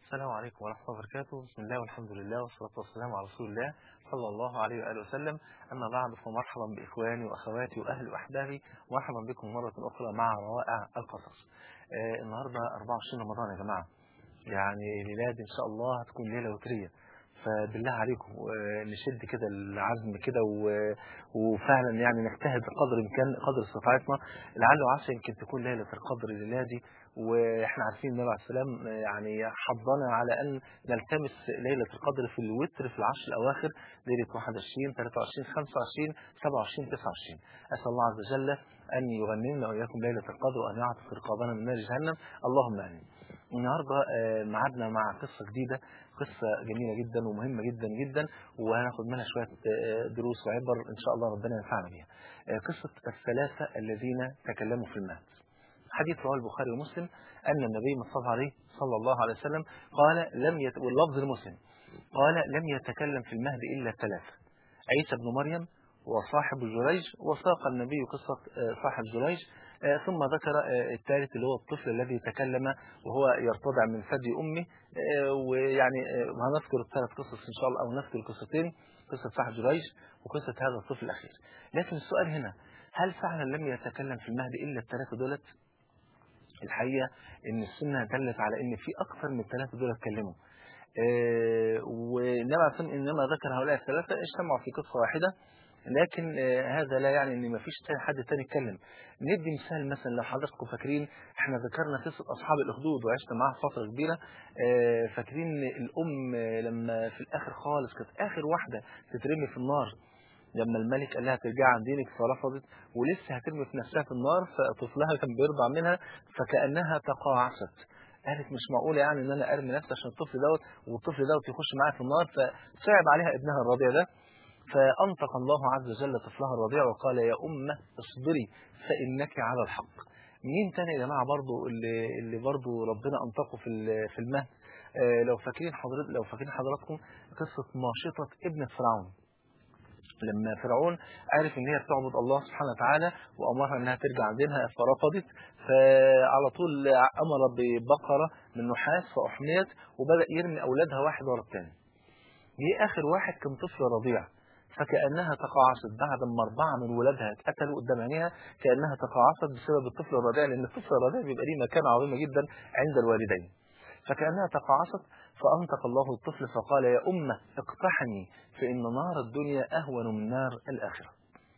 السلام عليكم ورحمة الله وبركاته بسم الله والحمد لله والصلاة والسلام على رسول الله صلى الله عليه وآله وسلم أما بعد فمرحبا بإخواني وأخواتي وأهلي وأحبابي مرحبا بكم مرة أخرى مع روائع القصص آه النهاردة 24 رمضان يا جماعة يعني ليلاد إن شاء الله هتكون ليلة وترية فبالله عليكم آه، نشد كده العزم كده و- وفعلا يعني نجتهد بقدر الامكان قدر استطاعتنا لعل وعسى يمكن تكون ليله القدر الليله دي واحنا عارفين النبي عليه السلام آه، يعني حضنا على ان نلتمس ليله القدر في الوتر في العشر الاواخر ليله 21 23 25 27 29 اسال الله عز وجل ان يغنمنا واياكم ليله القدر وان يعتق رقابنا من نار جهنم اللهم امين النهارده آه، ميعادنا مع قصه جديده قصه جميله جدا ومهمه جدا جدا وهناخد منها شويه آه، دروس وعبر ان شاء الله ربنا ينفعنا بيها. آه، قصه الثلاثه الذين تكلموا في المهد. حديث رواه البخاري ومسلم ان النبي صلى عليه صلى الله عليه وسلم قال لم يت... واللفظ المسلم قال لم يتكلم في المهد الا ثلاثه عيسى بن مريم وصاحب جريج وساق النبي قصه آه، صاحب جريج آه، ثم ذكر آه، الثالث اللي هو الطفل الذي تكلم وهو يرتضع من ثدي امه آه، ويعني آه، وهنذكر الثلاث قصص ان شاء الله او نذكر قصتين قصه صاحب جريج وقصه هذا الطفل الاخير لكن السؤال هنا هل فعلا لم يتكلم في المهد الا الثلاثه دولت الحقيقه ان السنه دلت على ان في اكثر من الثلاثه دول اتكلموا آه، والنبي عليه الصلاة والسلام انما ذكر هؤلاء الثلاثه اجتمعوا في قصه واحده لكن آه، هذا لا يعني ان مفيش تاني حد تاني اتكلم ندي مثال مثلا لو حضراتكم فاكرين احنا ذكرنا قصه اصحاب الاخدود وعشنا معاها فتره كبيره آه، فاكرين الام آه، لما في الاخر خالص كانت اخر واحده تترمي في النار لما الملك قال لها ترجع عن دينك فرفضت ولسه هترمي في نفسها في النار فطفلها كان بيرضع منها فكانها تقاعست قالت مش معقوله يعني ان انا ارمي نفسي عشان الطفل دوت والطفل دوت يخش معايا في النار فصعب عليها ابنها الرضيع ده فأنطق الله عز وجل طفلها الرضيع وقال يا أمة اصبري فإنك على الحق مين تاني يا جماعة برضو اللي, اللي برضو ربنا أنطقه في ال- في المهد آه، لو فاكرين حضرت لو فاكرين حضراتكم قصة ماشطة ابنة فرعون لما فرعون عرف ان هي بتعبد الله سبحانه وتعالى وامرها انها ترجع عن دينها فرفضت فعلى طول امر ببقره من نحاس فاحميت وبدا يرمي اولادها واحد ورا الثاني. جه اخر واحد كان طفل رضيع فكانها تقاعست بعد ما اربعه من ولادها اتقتلوا قدام عينيها كانها تقاعست بسبب الطفل الرضيع لان الطفل الرضيع بيبقى ليه مكانه عظيمه جدا عند الوالدين. فكانها تقاعست فانطق الله الطفل فقال يا امه اقتحمي فان نار الدنيا اهون من نار الاخره.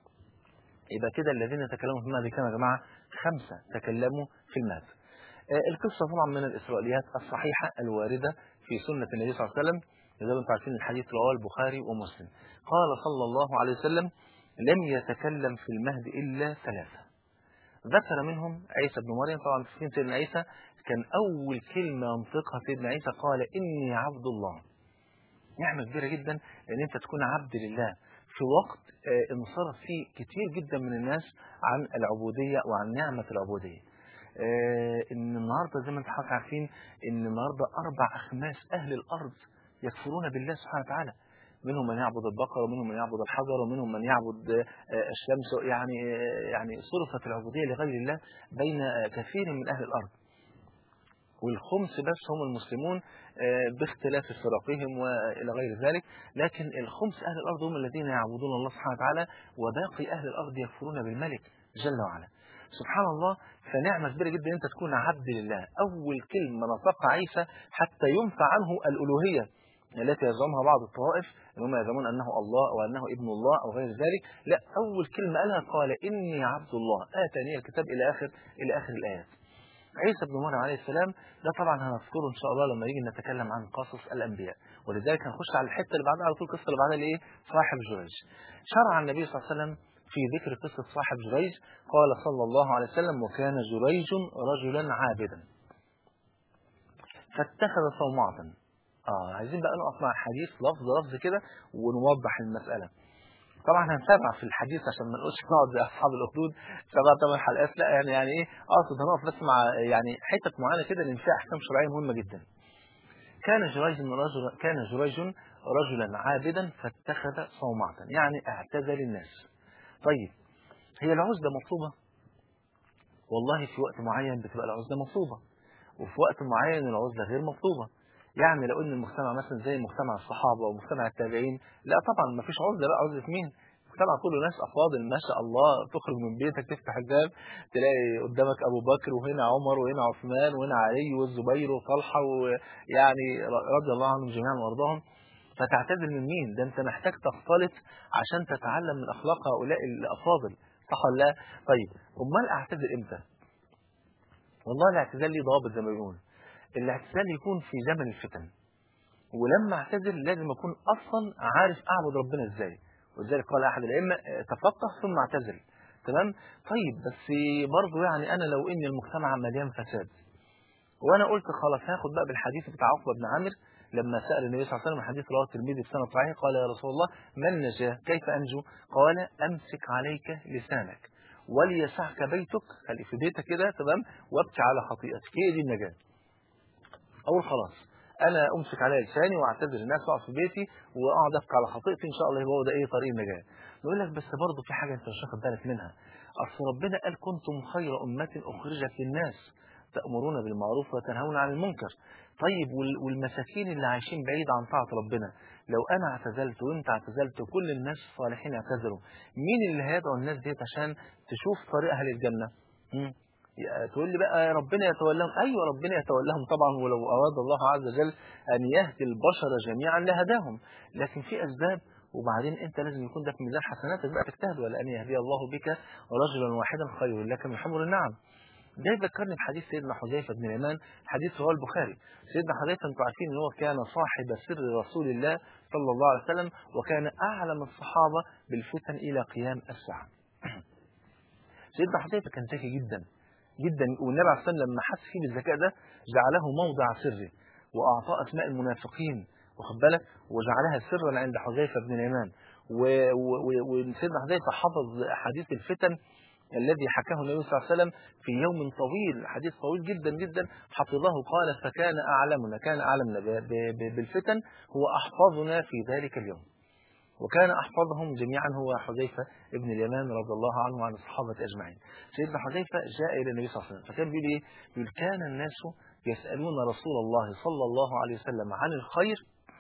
يبقى كده الذين تكلموا في المهد كانوا يا جماعه خمسه تكلموا في المهد. آه، القصه طبعا من الاسرائيليات الصحيحه الوارده في سنه النبي صلى الله عليه وسلم زي ما انتم عارفين الحديث رواه البخاري ومسلم. قال صلى الله عليه وسلم لم يتكلم في المهد الا ثلاثه. ذكر منهم عيسى بن مريم طبعا في سيدنا عيسى كان اول كلمه ينطقها سيدنا عيسى قال اني عبد الله. نعمه كبيره جدا ان انت تكون عبد لله في وقت آه، انصرف فيه كتير جدا من الناس عن العبوديه وعن نعمه العبوديه. آه، ان النهارده زي ما انتم حضرتك عارفين ان النهارده اربع اخماس اهل الارض يكفرون بالله سبحانه وتعالى منهم من يعبد البقر ومنهم من يعبد الحجر ومنهم من يعبد آه، الشمس يعني آه، يعني صرفت العبوديه لغير الله بين آه، كثير من اهل الارض والخمس بس هم المسلمون آه، باختلاف فرقهم والى غير ذلك لكن الخمس اهل الارض هم الذين يعبدون الله سبحانه وتعالى وباقي اهل الارض يكفرون بالملك جل وعلا سبحان الله فنعمة كبيرة جدا أنت تكون عبد لله أول كلمة نطقها عيسى حتى ينفى عنه الألوهية التي يزعمها بعض الطوائف ان هم يزعمون انه الله وانه ابن الله او غير ذلك لا اول كلمه قالها قال اني عبد الله اتاني الكتاب الى اخر الى اخر الايات عيسى بن مريم عليه السلام ده طبعا هنذكره ان شاء الله لما نيجي نتكلم عن قصص الانبياء ولذلك هنخش على الحته اللي بعدها على طول القصه اللي بعدها اللي ايه صاحب جريج شرع النبي صلى الله عليه وسلم في ذكر قصه صاحب جريج قال صلى الله عليه وسلم وكان جريج رجلا عابدا فاتخذ صومعة اه عايزين بقى نقف مع الحديث لفظ لفظ كده ونوضح المساله طبعا هنتابع في الحديث عشان ما نقولش نقعد زي اصحاب الاخدود سبع ثمان حلقات لا يعني يعني ايه اقصد هنقف بس مع يعني حتت معينه كده لان فيها احكام شرعيه مهمه جدا. كان جريج رجل كان جريج رجلا عابدا فاتخذ صومعة يعني اعتزل الناس. طيب هي العزله مطلوبه؟ والله في وقت معين بتبقى العزله مطلوبه وفي وقت معين العزله غير مطلوبه. يعني لو ان المجتمع مثلا زي مجتمع الصحابه ومجتمع التابعين لا طبعا ما فيش عزله بقى عزله مين المجتمع كله ناس افاضل ما شاء الله تخرج من بيتك تفتح الباب تلاقي قدامك ابو بكر وهنا عمر وهنا عثمان وهنا علي والزبير وطلحه ويعني رضي الله عنهم جميعا وارضاهم فتعتذر من مين ده انت محتاج تختلط عشان تتعلم من اخلاق هؤلاء الافاضل صح ولا لا طيب امال اعتذر امتى والله الاعتزال ليه ضوابط زي ما بيقول الاعتزال يكون في زمن الفتن ولما اعتذر لازم اكون اصلا عارف اعبد ربنا ازاي ولذلك قال احد الائمه تفقه ثم اعتزل تمام طيب بس برضه يعني انا لو ان المجتمع مليان فساد وانا قلت خلاص هاخد بقى بالحديث بتاع عقبه بن عامر لما سال النبي صلى الله عليه وسلم حديث رواه الترمذي بسنه صحيح قال يا رسول الله من نجا كيف انجو قال امسك عليك لسانك وليسعك بيتك خلي في بيتك كده تمام وابكي على خطيئتك هي دي النجاه اقول خلاص انا امسك على لساني واعتذر الناس واقعد في بيتي واقعد ابكي على خطيئتي ان شاء الله يبقى هو ده ايه طريق النجاه يقول لك بس برضه في حاجه انت مش واخد بالك منها اصل ربنا قال كنتم خير امه اخرجت للناس تأمرون بالمعروف وتنهون عن المنكر طيب والمساكين اللي عايشين بعيد عن طاعة ربنا لو أنا اعتزلت وأنت اعتزلت وكل الناس الصالحين اعتزلوا مين اللي هيدعو الناس ديت عشان تشوف طريقها للجنة مم. تقول لي بقى ربنا يتولاهم أيوة ربنا يتولاهم طبعا ولو أراد الله عز وجل أن يهدي البشر جميعا لهداهم لكن في أسباب وبعدين انت لازم يكون ده في ميزان حسناتك بقى تجتهد ولا ان يهدي الله بك رجلا واحدا خير لك من حمر النعم ده يذكرني بحديث سيدنا حذيفة بن اليمان حديث رواه البخاري سيدنا حذيفة انتم عارفين ان هو كان صاحب سر رسول الله صلى الله عليه وسلم وكان اعلم الصحابة بالفتن الى قيام الساعة سيدنا حذيفة كان ذكي جدا جدا والنبي عليه الصلاة والسلام لما حس فيه بالذكاء ده جعله موضع سره واعطاه اسماء المنافقين واخد بالك وجعلها سرا عند حذيفة بن اليمان وسيدنا حذيفة حفظ حديث الفتن الذي حكاه النبي صلى الله عليه وسلم في يوم طويل حديث طويل جدا جدا حفظه قال فكان أعلمنا كان أعلمنا بالفتن هو أحفظنا في ذلك اليوم وكان أحفظهم جميعا هو حذيفة ابن اليمان رضي الله عنه وعن الصحابة أجمعين سيدنا حذيفة جاء إلى النبي صلى الله عليه وسلم فكان بيقول إيه بيقول كان الناس يسألون رسول الله صلى الله عليه وسلم عن الخير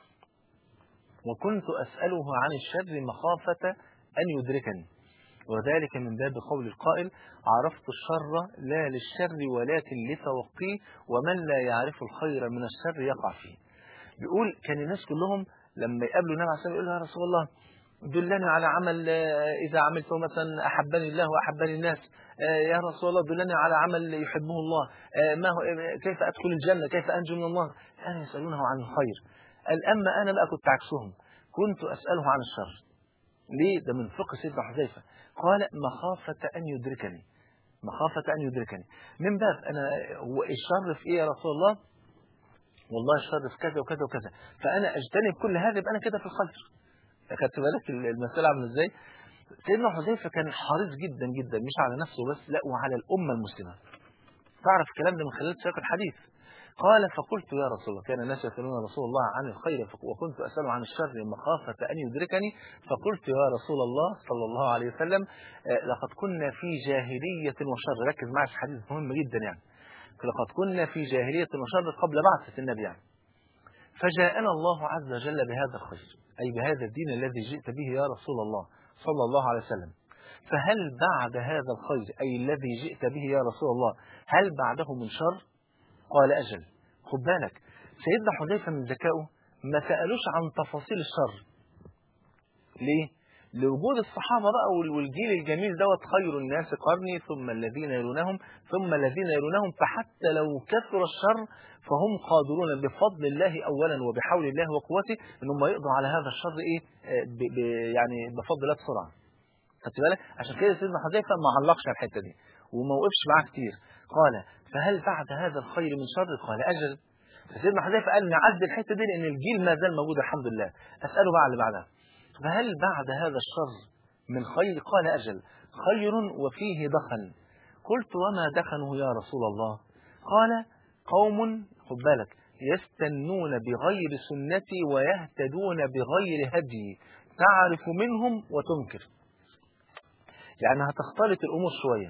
وكنت أسأله عن الشر مخافة أن يدركني وذلك من باب قول القائل عرفت الشر لا للشر ولكن لتوقيه ومن لا يعرف الخير من الشر يقع فيه بيقول كان الناس كلهم لما يقابلوا النبي عليه الصلاه والسلام يقولوا يا رسول الله دلني على عمل إذا عملته مثلا أحبني الله وأحبني الناس يا رسول الله دلني على عمل يحبه الله ما هو كيف أدخل الجنة كيف أنجو من الله كانوا يسألونه عن الخير قال أما أنا بقى كنت عكسهم كنت أسأله عن الشر ليه ده من فقه سيدنا حذيفة قال مخافة أن يدركني مخافة أن يدركني من باب أنا هو الشر في إيه يا رسول الله والله الشر في كذا وكذا وكذا فأنا أجتنب كل هذا يبقى أنا كده في الخير أخدت بالك المسألة عامله إزاي سيدنا حذيفة كان حريص جدا جدا مش على نفسه بس لا وعلى الأمة المسلمة تعرف الكلام ده من خلال سياق الحديث قال فقلت يا رسول الله كان الناس يسألون رسول الله عن الخير وكنت أسأله عن الشر مخافة أن يدركني فقلت يا رسول الله صلى الله عليه وسلم لقد كنا في جاهلية وشر ركز معي في حديث مهم جدا يعني لقد كنا في جاهلية وشر قبل بعثة النبي يعني فجاءنا الله عز وجل بهذا الخير أي بهذا الدين الذي جئت به يا رسول الله صلى الله عليه وسلم فهل بعد هذا الخير أي الذي جئت به يا رسول الله هل بعده من شر قال أجل خد بالك سيدنا حذيفة من ذكائه ما سألوش عن تفاصيل الشر ليه؟ لوجود الصحابة بقى والجيل الجميل دوت خير الناس قرني ثم الذين يلونهم ثم الذين يلونهم فحتى لو كثر الشر فهم قادرون بفضل الله أولا وبحول الله وقوته أنهم يقضوا على هذا الشر إيه ب ب يعني بفضل الله بسرعة خدت بالك عشان كده سيدنا حذيفة ما علقش على الحتة دي وما وقفش معاه كتير قال فهل بعد هذا الخير من شر قال أجل فسيدنا حذيفة قال نعدي الحتة دي لأن الجيل ما زال موجود الحمد لله أسأله بقى على اللي بعدها فهل بعد هذا الشر من خير قال أجل خير وفيه دخن قلت وما دخنه يا رسول الله قال قوم خد بالك يستنون بغير سنتي ويهتدون بغير هدي تعرف منهم وتنكر يعني هتختلط الأمور شوية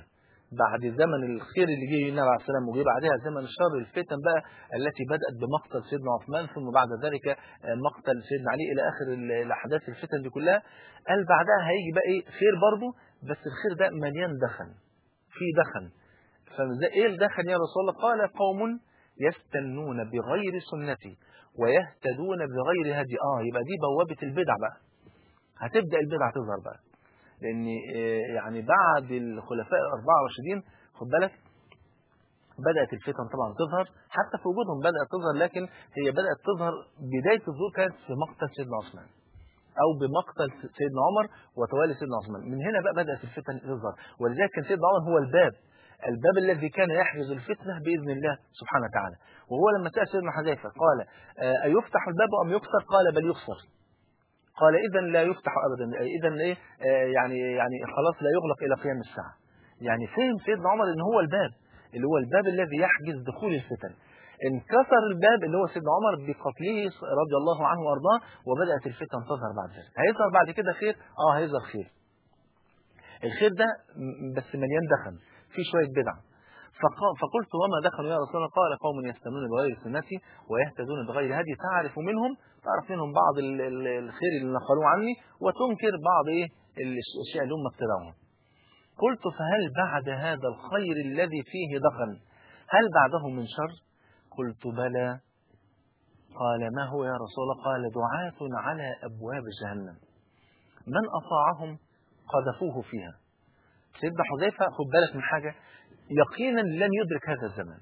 بعد زمن الخير اللي جه النبي عليه السلام وجه بعدها زمن شر الفتن بقى التي بدأت بمقتل سيدنا عثمان ثم بعد ذلك مقتل سيدنا علي إلى آخر الأحداث الفتن دي كلها قال بعدها هيجي بقى إيه خير برضه بس الخير ده مليان دخن في دخن فإيه الدخن يا رسول الله قال قوم يستنون بغير سنتي ويهتدون بغير هدي اه يبقى دي بوابة البدع بقى هتبدأ البدع تظهر بقى لأن يعني بعد الخلفاء الأربعة الراشدين خد بالك بدأت الفتن طبعا تظهر حتى في وجودهم بدأت تظهر لكن هي بدأت تظهر بداية الظهور كانت في مقتل سيدنا عثمان أو بمقتل سيدنا عمر وتوالي سيدنا عثمان من هنا بقى بدأت الفتن تظهر ولذلك كان سيدنا عمر هو الباب الباب الذي كان يحجز الفتنة بإذن الله سبحانه وتعالى وهو لما سأل سيدنا حذيفة قال أيفتح الباب أم يكسر قال بل يكسر قال إذا لا يفتح أبدا إذا إيه يعني يعني خلاص لا يغلق إلى قيام الساعة يعني فهم سيدنا عمر إن هو الباب اللي هو الباب الذي يحجز دخول الفتن انكسر الباب اللي هو سيدنا عمر بقتله رضي الله عنه وارضاه وبدات الفتن تظهر بعد ذلك هيظهر بعد كده خير اه هيظهر خير الخير ده بس مليان دخن في شويه بدع فقلت وما دخلوا يا رسول الله قال قوم يستنون بغير سنتي ويهتدون بغير هدي تعرف منهم تعرف منهم بعض الخير اللي نقلوه عني وتنكر بعض ايه الاشياء اللي هم ابتدعوها قلت فهل بعد هذا الخير الذي فيه دخن هل بعده من شر قلت بلى قال ما هو يا رسول الله قال دعاة على أبواب جهنم من أطاعهم قذفوه فيها سيدنا حذيفة خد بالك من حاجة يقينا لن يدرك هذا الزمان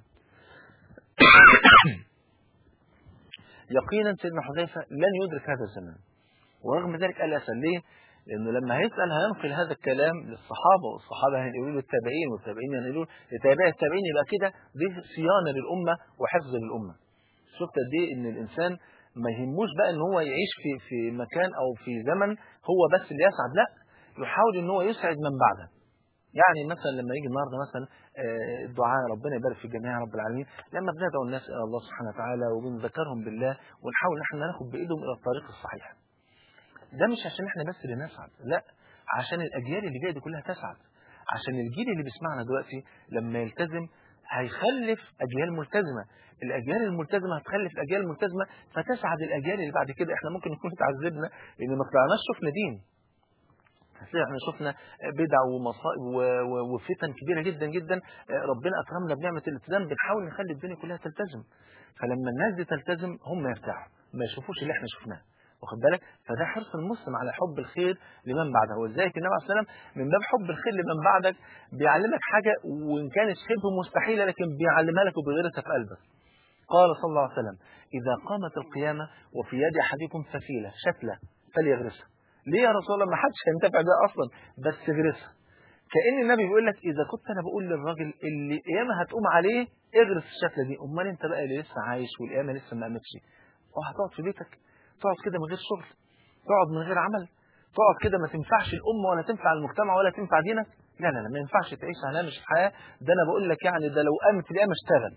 يقينا سيدنا حذيفة لن يدرك هذا الزمان ورغم ذلك قال أسأل ليه لأنه لما هيسأل هينقل هذا الكلام للصحابة والصحابة هيقولوا للتابعين والتابعين هيقولوا لتابع التابعين يبقى كده دي صيانة للأمة وحفظ للأمة شفت قد إيه إن الإنسان ما يهموش بقى إن هو يعيش في في مكان أو في زمن هو بس اللي يسعد لا يحاول إن هو يسعد من بعده يعني مثلا لما يجي النهارده مثلا الدعاء ربنا يبارك في الجميع يا رب العالمين لما بندعو الناس الى الله سبحانه وتعالى وبنذكرهم بالله ونحاول ان احنا ناخد بايدهم الى الطريق الصحيح ده مش عشان احنا بس اللي نسعد لا عشان الاجيال اللي جايه دي كلها تسعد عشان الجيل اللي بيسمعنا دلوقتي لما يلتزم هيخلف اجيال ملتزمه الاجيال الملتزمه هتخلف الاجيال الملتزمه فتسعد الاجيال اللي بعد كده احنا ممكن نكون اتعذبنا لان ما طلعناش شفنا دين احنا شفنا بدع ومصائب وفتن كبيره جدا جدا ربنا اكرمنا بنعمه الالتزام بنحاول نخلي الدنيا كلها تلتزم فلما الناس دي تلتزم هم يرتاحوا ما يشوفوش اللي احنا شفناه واخد بالك فده حرص المسلم على حب الخير لمن بعده ولذلك النبي عليه السلام من باب حب الخير لمن بعدك بيعلمك حاجه وان كانت شبه مستحيله لكن بيعلمها لك وبيغرسها في قلبك قال صلى الله عليه وسلم اذا قامت القيامه وفي يد احدكم فسيله شتله فليغرسها ليه يا رسول الله ما حدش هينتفع بيها اصلا بس اغرسها كان النبي بيقول لك اذا كنت انا بقول للراجل اللي القيامه هتقوم عليه اغرس الشتله دي امال انت بقى اللي لسه عايش والقيامه لسه ما قامتش وهتقعد في بيتك تقعد كده من غير شغل تقعد من غير عمل تقعد كده ما تنفعش الامه ولا تنفع المجتمع ولا تنفع دينك لا لا لا ما ينفعش تعيش على هامش الحياه ده انا بقول لك يعني ده لو قامت القيامه اشتغل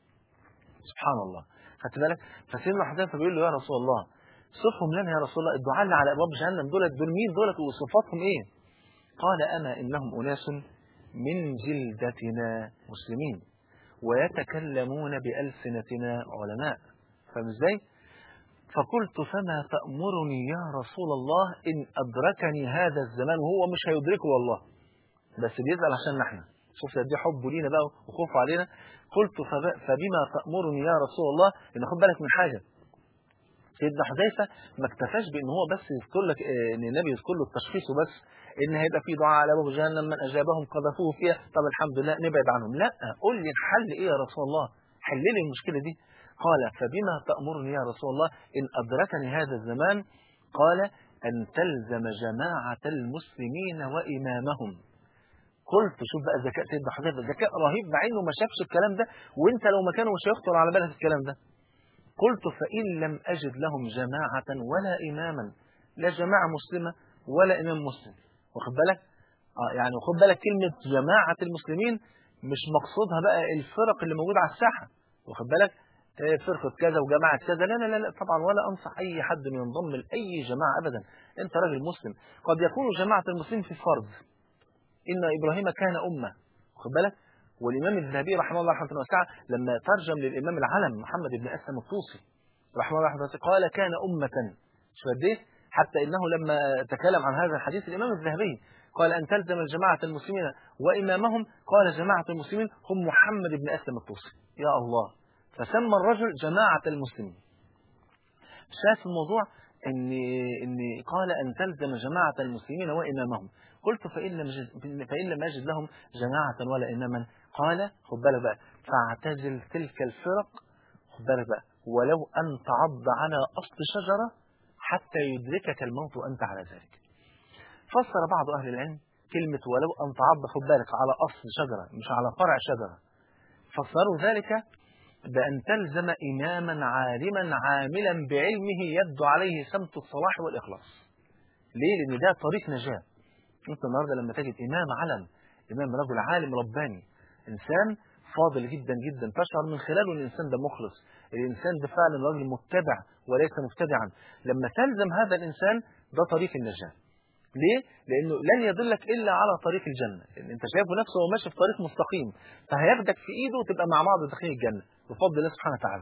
سبحان الله خدت بالك فسيدنا حذيفه بيقول له يا رسول الله صفهم لنا يا رسول الله الدعاء اللي على ابواب جهنم دولت دول مين دولت وصفاتهم ايه قال اما انهم اناس من جلدتنا مسلمين ويتكلمون بألسنتنا علماء فاهم ازاي فقلت فما تأمرني يا رسول الله إن أدركني هذا الزمان وهو مش هيدركه والله بس بيسأل عشان نحن شوف دي حبه لينا بقى وخوفه علينا قلت فبما تأمرني يا رسول الله إن خد بالك من حاجة سيدنا حذيفه ما اكتفاش بان هو بس يذكر لك ان النبي يذكر له التشخيص وبس ان هيبقى في دعاء على باب جهنم من اجابهم قذفوه فيها طب الحمد لله نبعد عنهم لا قول لي الحل ايه يا رسول الله حل لي المشكله دي قال فبما تامرني يا رسول الله ان ادركني هذا الزمان قال ان تلزم جماعه المسلمين وامامهم قلت شوف بقى ذكاء سيدنا حذيفه ذكاء رهيب مع انه ما شافش الكلام ده وانت لو مكانه مش هيخطر على بالك الكلام ده قلت فإن لم أجد لهم جماعة ولا إماما لا جماعة مسلمة ولا إمام مسلم واخد بالك آه يعني خد بالك كلمة جماعة المسلمين مش مقصودها بقى الفرق اللي موجودة على الساحة واخد بالك فرقة كذا وجماعة كذا لا لا لا طبعا ولا أنصح أي حد أن ينضم لأي جماعة أبدا أنت راجل مسلم قد يكون جماعة المسلمين في فرض إن إبراهيم كان أمة واخد بالك والإمام الذهبي رحمه الله رحمة واسعة لما ترجم للإمام العلم محمد بن أسلم الطوسي رحمه الله رحمة واسعة قال كان أمة مش قد إيه؟ حتى إنه لما تكلم عن هذا الحديث الإمام الذهبي قال أن تلزم جماعة المسلمين وإمامهم قال جماعة المسلمين هم محمد بن أسلم الطوسي يا الله فسمى الرجل جماعة المسلمين شاف الموضوع ان ان قال ان تلزم جماعه المسلمين وامامهم قلت فان لم أجد فان لم اجد لهم جماعه ولا اماما قال خد بالك بقى فاعتزل تلك الفرق خد بالك بقى ولو ان تعض على اصل شجره حتى يدركك الموت وانت على ذلك فسر بعض اهل العلم كلمه ولو ان تعض خد بالك على اصل شجره مش على فرع شجره فسروا ذلك بأن تلزم إماما عالما عاملا بعلمه يبدو عليه سمت الصلاح والإخلاص ليه؟ لأن ده طريق نجاة أنت النهاردة لما تجد إمام علم إمام رجل عالم رباني إنسان فاضل جدا جدا تشعر من خلاله أن الإنسان ده مخلص الإنسان ده فعلا رجل متبع وليس مبتدعا لما تلزم هذا الإنسان ده طريق النجاة ليه؟ لأنه لن يدلك إلا على طريق الجنة إن أنت شايفه نفسه هو ماشي في طريق مستقيم فهياخدك في إيده وتبقى مع بعض داخلين الجنة بفضل الله سبحانه وتعالى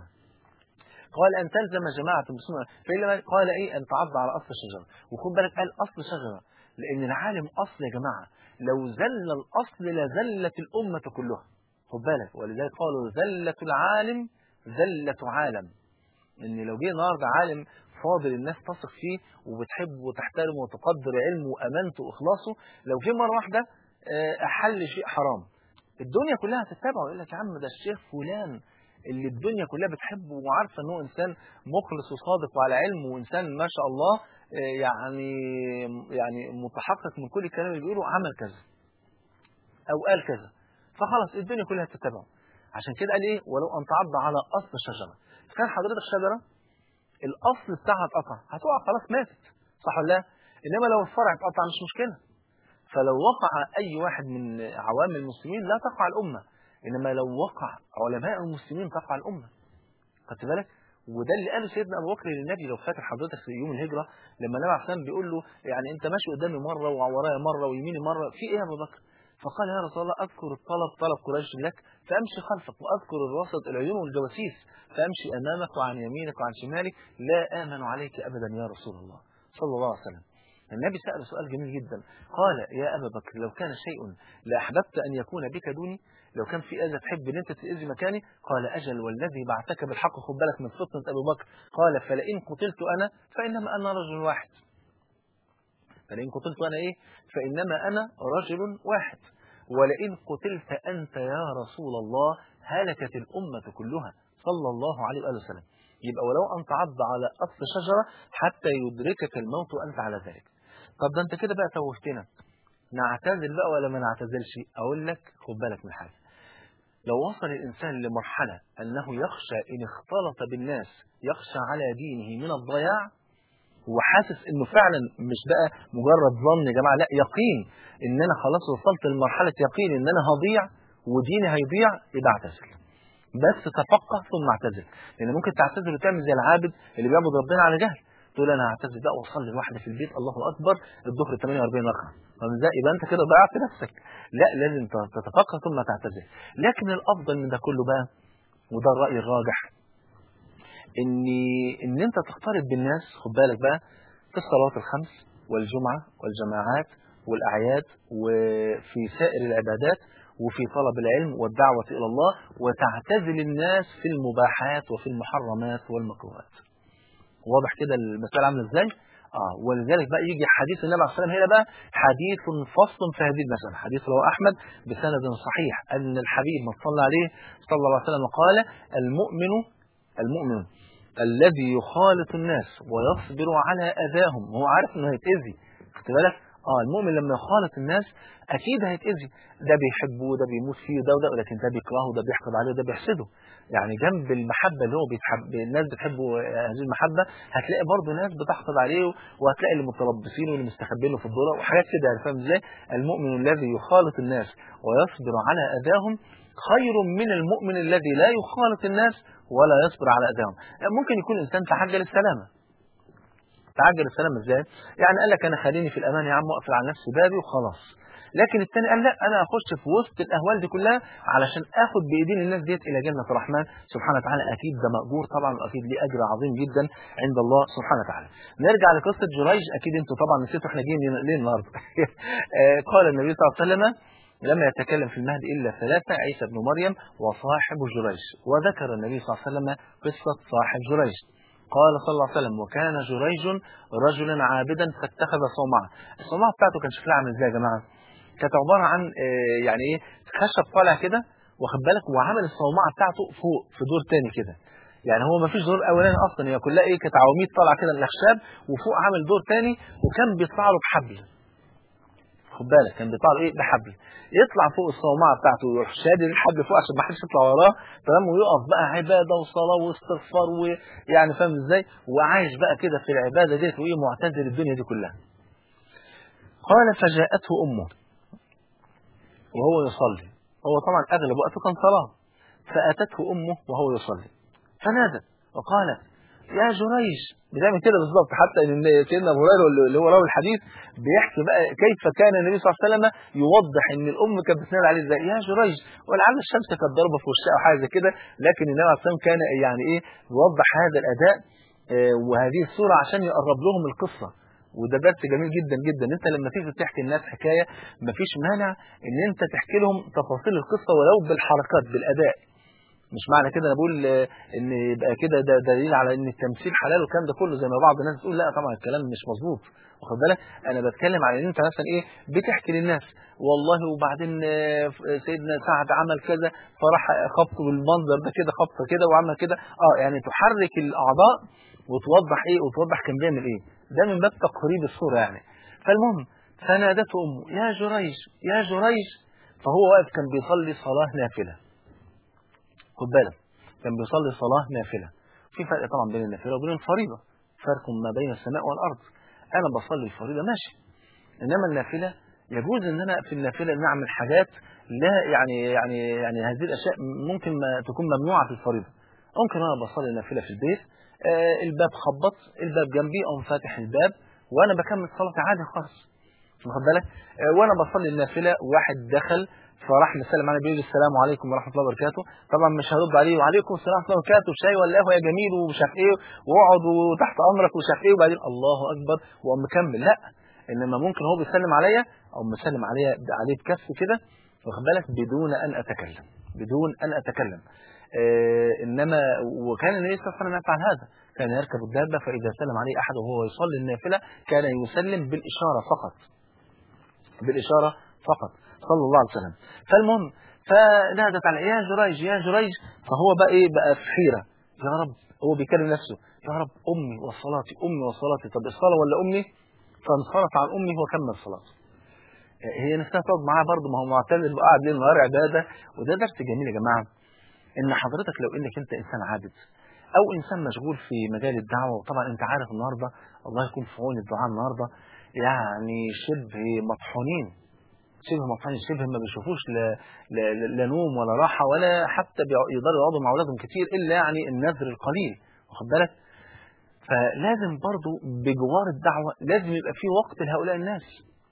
قال أن تلزم جماعة المسلمين فإلا قال إيه أن تعض على أصل الشجرة وخد بالك قال أصل شجرة لأن العالم أصل يا جماعة لو زل الأصل لزلت الأمة كلها خد بالك ولذلك قالوا زلة العالم زلة عالم ان لو جه النهارده عالم فاضل الناس تثق فيه وبتحبه وتحترمه وتقدر علمه وامانته واخلاصه لو جه مره واحده احل شيء حرام الدنيا كلها هتتبعه يقول لك يا عم ده الشيخ فلان اللي الدنيا كلها بتحبه وعارفه ان هو انسان مخلص وصادق وعلى علم وانسان ما شاء الله يعني يعني متحقق من كل الكلام اللي بيقوله عمل كذا او قال كذا فخلاص الدنيا كلها تتبعه عشان كده قال ايه ولو ان تعض على اصل شجره كان حضرتك شجره الاصل بتاعها اتقطع هتقع خلاص ماتت صح ولا لا انما لو الفرع اتقطع مش مشكله فلو وقع اي واحد من عوام المسلمين لا تقع الامه انما لو وقع علماء المسلمين تقع الامه خدت بالك وده اللي قاله سيدنا ابو بكر للنبي لو فاكر حضرتك في يوم الهجره لما النبي عليه الصلاه بيقول له يعني انت ماشي قدامي مره وورايا مره ويميني مره في ايه يا ابو بكر فقال يا رسول الله اذكر الطلب طلب قريش لك فامشي خلفك واذكر الرصد العيون والجواسيس فامشي امامك وعن يمينك وعن شمالك لا امن عليك ابدا يا رسول الله صلى الله عليه وسلم النبي سأل سؤال جميل جدا قال يا أبا بكر لو كان شيء لأحببت أن يكون بك دوني لو كان في أذى تحب أن أنت تأذي مكاني قال أجل والذي بعثك بالحق خد بالك من فطنة أبو بكر قال فلئن قتلت أنا فإنما أنا رجل واحد فلئن قتلت أنا إيه فإنما أنا رجل واحد ولئن قتلت أنت يا رسول الله هلكت الأمة كلها صلى الله عليه وآله وسلم يبقى ولو أن تعض على أصل شجرة حتى يدركك الموت وأنت على ذلك طب ده أنت كده بقى توهتنا نعتزل بقى ولا ما نعتزلش أقول لك خد بالك من حاجة لو وصل الإنسان لمرحلة أنه يخشى إن اختلط بالناس يخشى على دينه من الضياع وحاسس انه فعلا مش بقى مجرد ظن يا جماعه لا يقين ان انا خلاص وصلت لمرحله يقين ان انا هضيع وديني هيضيع يبقى اعتزل بس تفقه ثم اعتزل لان ممكن تعتزل وتعمل زي العابد اللي بيعبد ربنا على جهل تقول انا هعتزل بقى واصلي لوحدي في البيت الله اكبر الظهر 48 ركعه يبقى انت كده ضيعت نفسك لا لازم تتفقه ثم تعتزل لكن الافضل من ده كله بقى وده الراي الراجح ان ان انت تختلط بالناس خد بالك بقى في الصلوات الخمس والجمعه والجماعات والاعياد وفي سائر العبادات وفي طلب العلم والدعوه الى الله وتعتزل الناس في المباحات وفي المحرمات والمكروهات واضح كده المسألة عامله ازاي اه ولذلك بقى يجي حديث النبي عليه الصلاه والسلام هنا بقى حديث فصل في هذه المسألة حديث رواه احمد بسند صحيح ان الحبيب ما صلى عليه صلى الله عليه وسلم قال المؤمن المؤمن الذي يخالط الناس ويصبر على اذاهم وهو عارف انه هيتاذي خدت بالك اه المؤمن لما يخالط الناس اكيد هيتاذي ده بيحبه ده بيموت فيه ده وده لكن ده بيكرهه ده بيحقد عليه ده بيحسده يعني جنب المحبه اللي هو بيتحب الناس بتحبه هذه المحبه هتلاقي برضه ناس بتحقد عليه وهتلاقي اللي متربصين واللي مستخبين له في الدوره وحاجات كده يعني فاهم ازاي المؤمن الذي يخالط الناس ويصبر على اذاهم خير من المؤمن الذي لا يخالط الناس ولا يصبر على اذاهم ممكن يكون انسان تعجل السلامه تعجل السلام ازاي؟ يعني قال لك انا خليني في الامان يا عم واقفل على نفسي بابي وخلاص. لكن الثاني قال لا انا اخش في وسط الاهوال دي كلها علشان اخد بايدين الناس ديت الى جنه الرحمن سبحانه وتعالى اكيد ده ماجور طبعا واكيد ليه اجر عظيم جدا عند الله سبحانه وتعالى نرجع لقصه جريج اكيد انتوا طبعا نسيتوا احنا جايين ليه النهارده قال النبي صلى الله عليه وسلم لم يتكلم في المهد إلا ثلاثة عيسى بن مريم وصاحب جريج وذكر النبي صلى الله عليه وسلم قصة صاحب جريج قال صلى الله عليه وسلم وكان جريج رجلا عابدا فاتخذ صومعة الصومعة بتاعته كان شكلها عامل ازاي يا جماعة كانت عبارة عن يعني ايه خشب طالع كده واخد بالك وعمل الصومعة بتاعته فوق في دور تاني كده يعني هو ما فيش دور اولاني اصلا هي كلها ايه كانت عواميد طالعه كده من الاخشاب وفوق عامل دور تاني وكان بيطلع له بحبل خد بالك كان بيطلع له ايه بحبل يطلع فوق الصومعه بتاعته ويروح شادد الحبل فوق عشان ما حدش يطلع وراه تمام ويقف بقى عباده وصلاه واستغفار ويعني فاهم ازاي وعايش بقى كده في العباده ديت وايه معتزل الدنيا دي كلها قال فجاءته امه وهو يصلي هو طبعا اغلب وقته كان صلاه فاتته امه وهو يصلي فنادت وقالت يا جريج بتعمل كده بالظبط حتى ان سيدنا ابو هريره اللي هو راوي الحديث بيحكي بقى كيف كان النبي صلى الله عليه وسلم يوضح ان الام كانت بتنادي عليه ازاي يا جريج ولعل الشمس كانت ضاربه في وشها او حاجه زي كده لكن النبي عليه الصلاه والسلام كان يعني ايه يوضح هذا الاداء وهذه الصوره عشان يقرب لهم القصه وده درس جميل جدا جدا انت لما تيجي تحكي الناس حكايه مفيش مانع ان انت تحكي لهم تفاصيل القصه ولو بالحركات بالاداء مش معنى كده انا بقول ان يبقى كده ده دليل على ان التمثيل حلال والكلام ده كله زي ما بعض الناس بتقول لا طبعا الكلام مش مظبوط واخد بالك انا بتكلم على ان انت مثلا ايه بتحكي للناس والله وبعدين سيدنا سعد عمل كذا فراح خبطه بالمنظر ده كده خبطه كده وعمل كده اه يعني تحرك الاعضاء وتوضح ايه وتوضح كان بيعمل ايه ده من باب تقريب الصوره يعني فالمهم فنادته امه يا جريج يا جريج فهو واقف كان بيصلي صلاه نافله خد بالك كان بيصلي صلاة نافلة في فرق طبعا بين النافلة وبين الفريضة فرق ما بين السماء والأرض أنا بصلي الفريضة ماشي إنما النافلة يجوز إن أنا في النافلة نعمل حاجات لا يعني يعني يعني هذه الأشياء ممكن ما تكون ممنوعة في الفريضة ممكن أنا بصلي النافلة في البيت آه الباب خبط الباب جنبي أقوم فاتح الباب وأنا بكمل صلاتي عادي خالص واخد بالك آه وأنا بصلي النافلة واحد دخل فراح مسلم عليه بيقول السلام عليكم ورحمه الله وبركاته طبعا مش هرد عليه وعليكم السلام ورحمه الله وبركاته شاي ولا قهوه يا جميل ومش عارف ايه واقعد وتحت امرك ومش عارف ايه وبعدين الله اكبر واقوم مكمل لا انما ممكن هو بيسلم عليا او مسلم عليا عليه بكف كده واخد بالك بدون ان اتكلم بدون ان اتكلم آه انما وكان النبي صلى الله عليه وسلم يفعل هذا كان يركب الدابه فاذا سلم عليه احد وهو يصلي النافله كان يسلم بالاشاره فقط بالاشاره فقط صلى الله عليه وسلم فالمهم فنادت على يا جريج يا جريج فهو بقى ايه بقى في حيره يا رب هو بيكلم نفسه يا رب امي وصلاتي امي وصلاتي طب الصلاه ولا امي فانصرف عن امي وكمل صلاته هي نفسها تقعد معاه برضه ما هو معتزل وقاعد ليل نهار عباده وده درس جميل يا جماعه ان حضرتك لو انك انت انسان عابد او انسان مشغول في مجال الدعوه وطبعا انت عارف النهارده الله يكون في عون الدعاء النهارده يعني شبه مطحونين شبه مطحونين شبه ما بيشوفوش لا, لا, لا نوم ولا راحه ولا حتى يقدروا يقعدوا مع اولادهم كتير الا يعني النذر القليل واخد بالك فلازم برضو بجوار الدعوه لازم يبقى في وقت لهؤلاء الناس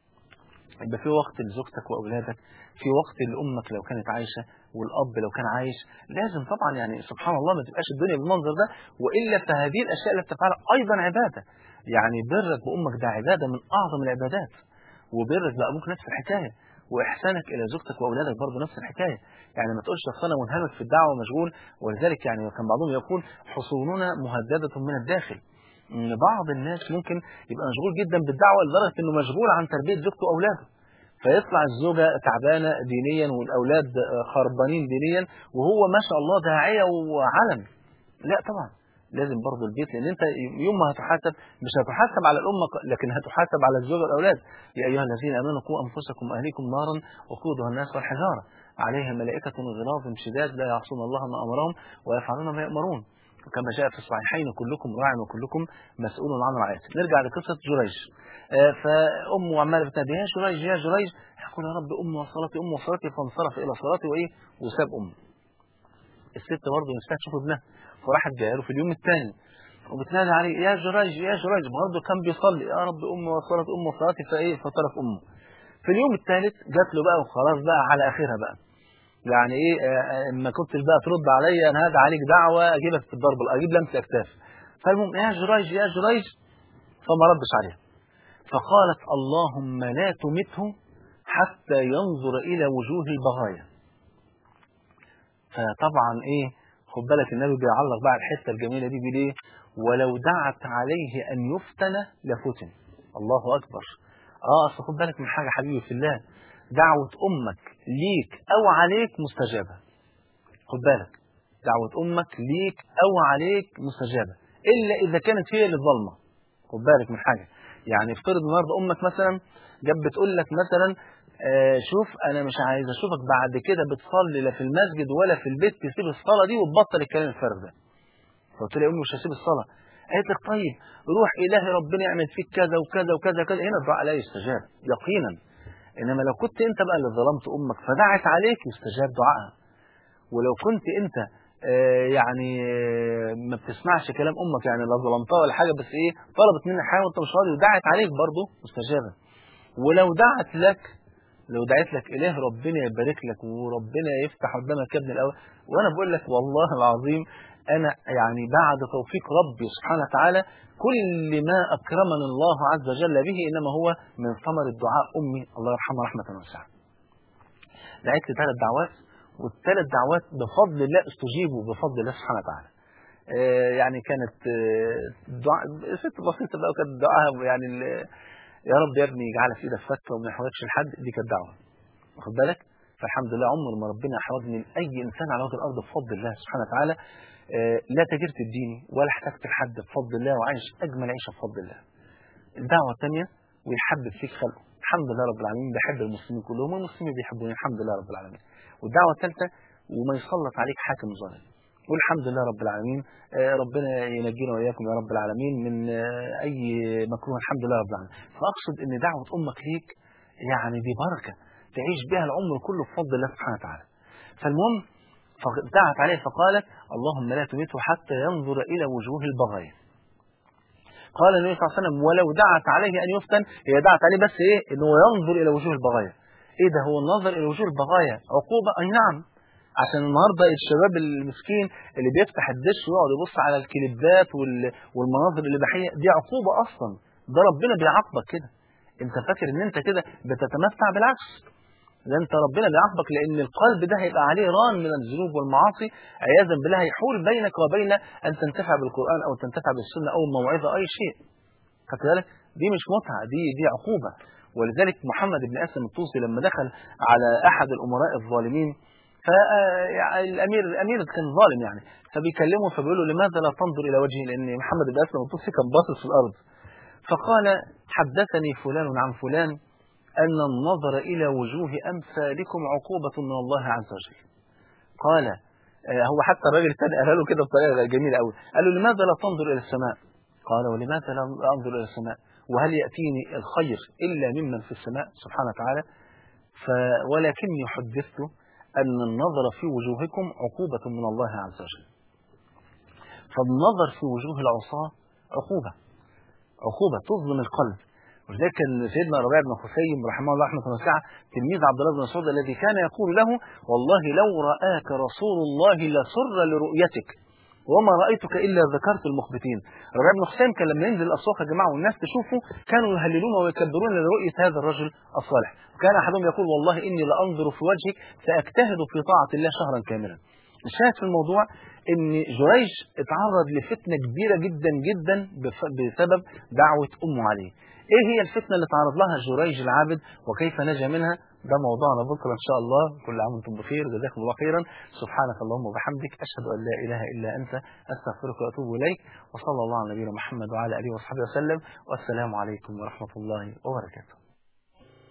يبقى في وقت لزوجتك واولادك في وقت لامك لو كانت عايشه والاب لو كان عايش لازم طبعا يعني سبحان الله ما تبقاش الدنيا بالمنظر ده والا فهذه الاشياء اللي بتفعلها ايضا عباده يعني برك بامك ده عباده من اعظم العبادات وبرك بابوك نفس الحكايه واحسانك الى زوجتك واولادك برضه نفس الحكايه يعني ما تقولش اصل انا منهمك في الدعوه ومشغول ولذلك يعني كان بعضهم يقول حصوننا مهدده من الداخل ان بعض الناس ممكن يبقى مشغول جدا بالدعوه لدرجه انه مشغول عن تربيه زوجته واولاده فيطلع الزوجه تعبانه دينيا والاولاد خربانين دينيا وهو ما شاء الله داعيه وعلم لا طبعا لازم برضه البيت لان انت يوم ما هتحاسب مش هتحاسب على الامه لكن هتحاسب على الزوجه والاولاد يا ايها الذين امنوا قوا انفسكم واهليكم نارا وقودها الناس والحجاره عليها ملائكه غلاظ شداد لا يعصون الله ما امرهم ويفعلون ما يامرون كما جاء في الصحيحين كلكم راع وكلكم مسؤول عن رعيته نرجع لقصه جريج فامه عماله بتنادي يا جريج يا جريج يقول يا رب امي وصلاتي امي وصلاتي فانصرف الى صلاتي وايه وساب امه الست برضه نفسها تشوف ابنها فراحت جايه له في اليوم الثاني وبتنادي عليه يا جريج يا جريج برضه كان بيصلي يا رب امي وصلت امي وصلاتي فايه فترك امه في اليوم الثالث جات له بقى وخلاص بقى على اخرها بقى يعني ايه آه، ما كنتش بقى ترد عليا انا هدعي عليك دعوه اجيبك في الضرب اجيب لمس اكتاف فالمهم يا جريج يا جريج فما ردش عليها فقالت اللهم لا تمته حتى ينظر الى وجوه البغايا فطبعا ايه خد بالك النبي بيعلق بقى الحته الجميله دي بيقول ايه ولو دعت عليه ان يفتن لفتن الله اكبر اه اصل خد بالك من حاجه حبيبي في الله دعوه امك ليك او عليك مستجابه خد بالك دعوه امك ليك او عليك مستجابه الا اذا كانت هي اللي ظالمه خد بالك من حاجه يعني افترض النهارده امك مثلا جت بتقول لك مثلا آه شوف انا مش عايز اشوفك بعد كده بتصلي لا في المسجد ولا في البيت تسيب الصلاه دي وتبطل الكلام الفارغ ده فقلت لها يا امي مش هسيب الصلاه قالت لك طيب روح الهي ربنا يعمل فيك كذا وكذا وكذا وكذا هنا الدعاء لا يستجاب يقينا انما لو كنت انت بقى اللي ظلمت امك فدعت عليك يستجاب دعائها ولو كنت انت آه يعني آه ما بتسمعش كلام امك يعني لا ظلمتها ولا حاجه بس ايه طلبت منك حاجه وانت مش راضي ودعت عليك برضه مستجابه ولو دعت لك لو دعيت لك إله ربنا يبارك لك وربنا يفتح قدامك يا ابن الأول وأنا بقول لك والله العظيم أنا يعني بعد توفيق ربي سبحانه وتعالى كل ما أكرمني الله عز وجل به إنما هو من ثمر الدعاء أمي الله يرحمها رحمة واسعة دعيت لي ثلاث دعوات والثلاث دعوات بفضل الله استجيبوا بفضل الله سبحانه وتعالى آه يعني كانت آه دعاء ست بسيطة بقى وكانت دعاء يعني يا رب يا ابني يجعلها في ايدك فكه وما يحوجش لحد دي كانت دعوه واخد بالك فالحمد لله عمر ما ربنا حوجني لاي انسان على وجه الارض بفضل الله سبحانه وتعالى آه لا تجرت الديني ولا احتجت لحد بفضل الله وعايش اجمل عيشه بفضل الله الدعوه الثانيه ويحبب فيك خلقه الحمد لله رب العالمين بحب المسلمين كلهم والمسلمين بيحبوني الحمد لله رب العالمين والدعوه الثالثه وما يسلط عليك حاكم ظالم والحمد لله رب العالمين ربنا ينجينا وإياكم يا رب العالمين من أي مكروه الحمد لله رب العالمين فأقصد أن دعوة أمك ليك يعني دي بركة تعيش بها العمر كله بفضل الله سبحانه وتعالى فالمهم فدعت عليه فقالت اللهم لا تمته حتى ينظر إلى وجوه البغايا قال النبي صلى الله عليه وسلم ولو دعت عليه أن يفتن هي دعت عليه بس إيه أنه ينظر إلى وجوه البغايا إيه ده هو النظر إلى وجوه البغايا عقوبة أي نعم عشان النهارده الشباب المسكين اللي بيفتح الدش ويقعد يبص على الكليبات والمناظر الاباحيه دي عقوبه اصلا ده ربنا بيعاقبك كده انت فاكر ان انت كده بتتمتع بالعكس ده انت ربنا بيعاقبك لان القلب ده هيبقى عليه ران من الذنوب والمعاصي عياذا بالله هيحول بينك وبين ان تنتفع بالقران او تنتفع بالسنه او الموعظه اي شيء خدت بالك دي مش متعه دي دي عقوبه ولذلك محمد بن اسلم الطوسي لما دخل على احد الامراء الظالمين فالامير الامير كان ظالم يعني فبيكلمه فبيقول له لماذا لا تنظر الى وجهي لان محمد بن اسلم الطوسي كان باصص في الارض فقال حدثني فلان عن فلان ان النظر الى وجوه امثالكم عقوبه من الله عز وجل قال هو حتى الراجل الثاني قال له كده بطريقه جميله قوي قال له لماذا لا تنظر الى السماء قال ولماذا لا انظر الى السماء وهل ياتيني الخير الا ممن في السماء سبحانه وتعالى ولكني حدثت أن النظر في وجوهكم عقوبة من الله عز وجل فالنظر في وجوه العصاة عقوبة عقوبة تظلم القلب ولذلك كان سيدنا ربيع بن خثيم رحمه الله رحمه واسعه تلميذ عبد الله بن مسعود الذي كان يقول له والله لو رآك رسول الله لسر لرؤيتك وما رأيتك إلا ذكرت المخبتين ربيع بن خثيم كان لما ينزل الأسواق يا جماعة والناس تشوفه كانوا يهللون ويكبرون لرؤية هذا الرجل الصالح وكان أحدهم يقول والله إني لأنظر في وجهك فأجتهد في طاعة الله شهرا كاملا الشاهد في الموضوع ان جريج اتعرض لفتنة كبيرة جدا جدا بسبب دعوة أمه عليه ايه هي الفتنة اللي تعرض لها جريج العابد وكيف نجا منها ده موضوعنا بكرة ان شاء الله كل عام وانتم بخير جزاكم الله خيرا سبحانك اللهم وبحمدك اشهد ان لا اله الا انت استغفرك واتوب اليك وصلى الله على نبينا محمد وعلى اله وصحبه وسلم والسلام عليكم ورحمة الله وبركاته